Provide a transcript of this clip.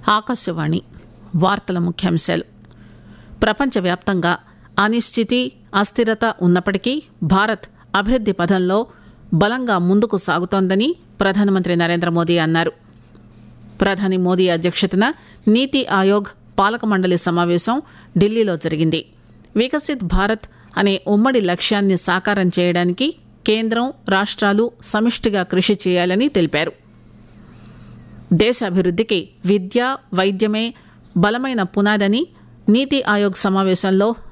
ఆకాశవాణి వార్తల ముఖ్యాంశాలు ప్రపంచవ్యాప్తంగా అనిశ్చితి అస్థిరత ఉన్నప్పటికీ భారత్ అభివృద్ది పథంలో బలంగా ముందుకు సాగుతోందని ప్రధానమంత్రి నరేంద్ర మోదీ అన్నారు ప్రధాని మోదీ అధ్యక్షతన నీతి ఆయోగ్ పాలక మండలి సమావేశం ఢిల్లీలో జరిగింది వికసిత్ భారత్ అనే ఉమ్మడి లక్ష్యాన్ని సాకారం చేయడానికి కేంద్రం రాష్ట్రాలు సమిష్టిగా కృషి చేయాలని తెలిపారు దేశ అభివృద్ధికి విద్య వైద్యమే బలమైన పునాదని నీతి ఆయోగ్ సమావేశంలో